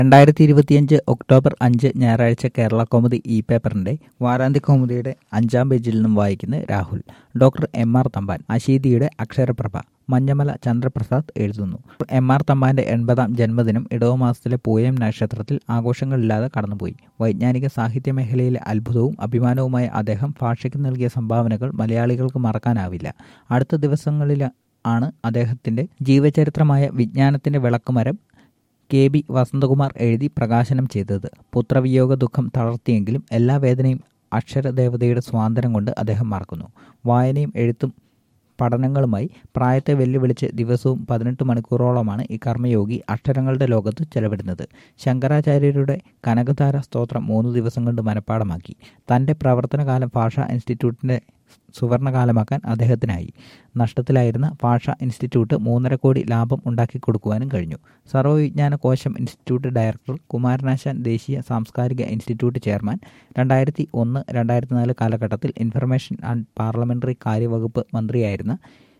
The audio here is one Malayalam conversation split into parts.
രണ്ടായിരത്തി ഇരുപത്തിയഞ്ച് ഒക്ടോബർ അഞ്ച് ഞായറാഴ്ച കേരള കൗമുദി ഇ പേപ്പറിന്റെ വാരാന്ത്യ കൗമുദിയുടെ അഞ്ചാം പേജിൽ നിന്നും വായിക്കുന്ന Rahul doctor M R Thampan അശീതിയുടെ അക്ഷരപ്രഭ മഞ്ഞമല ചന്ദ്രപ്രസാദ് എഴുതുന്നു എം ആർ തമ്പാന്റെ എൺപതാം ജന്മദിനം ഇടവമാസത്തിലെ പൂയം നക്ഷത്രത്തിൽ ആഘോഷങ്ങളില്ലാതെ കടന്നുപോയി വൈജ്ഞാനിക സാഹിത്യ മേഖലയിലെ അത്ഭുതവും അഭിമാനവുമായ അദ്ദേഹം ഭാഷയ്ക്ക് നൽകിയ സംഭാവനകൾ മലയാളികൾക്ക് മറക്കാനാവില്ല അടുത്ത ദിവസങ്ങളിൽ ആണ് അദ്ദേഹത്തിന്റെ ജീവചരിത്രമായ വിജ്ഞാനത്തിന്റെ വിളക്കുമരം കെ ബി വസന്തകുമാർ എഴുതി പ്രകാശനം ചെയ്തത് പുത്രവിയോഗ ദുഃഖം തളർത്തിയെങ്കിലും എല്ലാ വേദനയും അക്ഷരദേവതയുടെ സ്വാതന്ത്ര്യം കൊണ്ട് അദ്ദേഹം മറക്കുന്നു വായനയും എഴുത്തും പഠനങ്ങളുമായി പ്രായത്തെ വെല്ലുവിളിച്ച് ദിവസവും പതിനെട്ട് മണിക്കൂറോളമാണ് ഈ കർമ്മയോഗി അക്ഷരങ്ങളുടെ ലോകത്ത് ചെലവിടുന്നത് ശങ്കരാചാര്യരുടെ കനകധാര സ്തോത്രം മൂന്ന് ദിവസം കൊണ്ട് മനഃപ്പാടമാക്കി തൻ്റെ പ്രവർത്തനകാലം ഭാഷാ ഇൻസ്റ്റിറ്റ്യൂട്ടിൻ്റെ സുവർണകാലമാക്കാൻ അദ്ദേഹത്തിനായി നഷ്ടത്തിലായിരുന്ന ഭാഷാ ഇൻസ്റ്റിറ്റ്യൂട്ട് മൂന്നര കോടി ലാഭം ഉണ്ടാക്കി കൊടുക്കുവാനും കഴിഞ്ഞു സർവ്വവിജ്ഞാന കോശം ഇൻസ്റ്റിറ്റ്യൂട്ട് ഡയറക്ടർ കുമാരനാശാൻ ദേശീയ സാംസ്കാരിക ഇൻസ്റ്റിറ്റ്യൂട്ട് ചെയർമാൻ രണ്ടായിരത്തി ഒന്ന് രണ്ടായിരത്തി നാല് കാലഘട്ടത്തിൽ ഇൻഫർമേഷൻ ആൻഡ് പാർലമെന്ററി കാര്യവകുപ്പ് മന്ത്രിയായിരുന്ന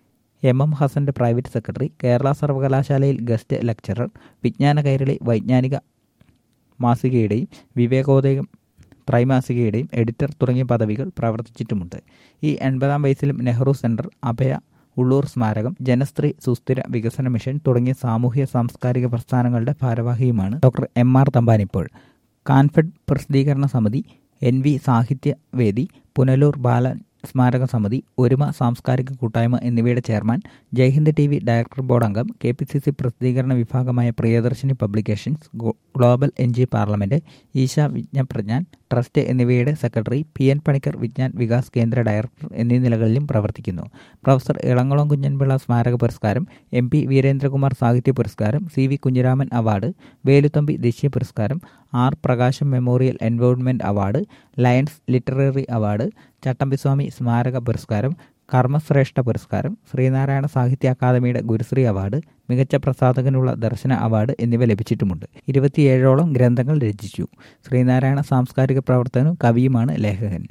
എം എം ഹസന്റെ പ്രൈവറ്റ് സെക്രട്ടറി കേരള സർവകലാശാലയിൽ ഗസ്റ്റ് ലെക്ചറർ വിജ്ഞാന കൈരളി വൈജ്ഞാനിക മാസികയുടെയും വിവേകോദയം ത്രൈമാസികയുടെയും എഡിറ്റർ തുടങ്ങിയ പദവികൾ പ്രവർത്തിച്ചിട്ടുമുണ്ട് ഈ എൺപതാം വയസ്സിലും നെഹ്റു സെന്റർ അഭയ ഉള്ളൂർ സ്മാരകം ജനസ്ത്രീ സുസ്ഥിര വികസന മിഷൻ തുടങ്ങിയ സാമൂഹ്യ സാംസ്കാരിക പ്രസ്ഥാനങ്ങളുടെ ഭാരവാഹിയുമാണ് ഡോക്ടർ എം ആർ തമ്പാൻ ഇപ്പോൾ കാൻഫെഡ് പ്രസിദ്ധീകരണ സമിതി എൻ വി സാഹിത്യവേദി പുനലൂർ ബാലൻ സ്മാരക സമിതി ഒരുമ സാംസ്കാരിക കൂട്ടായ്മ എന്നിവയുടെ chairman Jaihind T V director board അംഗം കെ പി സി സി പ്രസിദ്ധീകരണ വിഭാഗമായ Priyadarshini publications global N G parliament ഈശ വിജ്ഞപ്രജ്ഞാൻ ട്രസ്റ്റ് എന്നിവയുടെ secretary P N Panicker Vigyan Vikas Kendra director എന്നീ നിലകളിലും പ്രവർത്തിക്കുന്നു പ്രൊഫസർ ഇളങ്കുളം കുഞ്ഞൻപിള്ള സ്മാരക പുരസ്കാരം എം പി വീരേന്ദ്രകുമാർ സാഹിത്യ പുരസ്കാരം C V Kunhiraman award Veluthampi ദേശീയ പുരസ്കാരം R Prakasham memorial environment award Lions literary award Chattampiswami സ്മാരക പുരസ്കാരം കർമ്മശ്രേഷ്ഠ പുരസ്കാരം ശ്രീനാരായണ സാഹിത്യ അക്കാദമിയുടെ ഗുരുശ്രീ അവാർഡ് മികച്ച പ്രസാധകനുള്ള ദർശന അവാർഡ് എന്നിവ ലഭിച്ചിട്ടുമുണ്ട് ഇരുപത്തിയേഴോളം ഗ്രന്ഥങ്ങൾ രചിച്ചു ശ്രീനാരായണ സാംസ്കാരിക പ്രവർത്തകനും കവിയുമാണ് ലേഖകൻ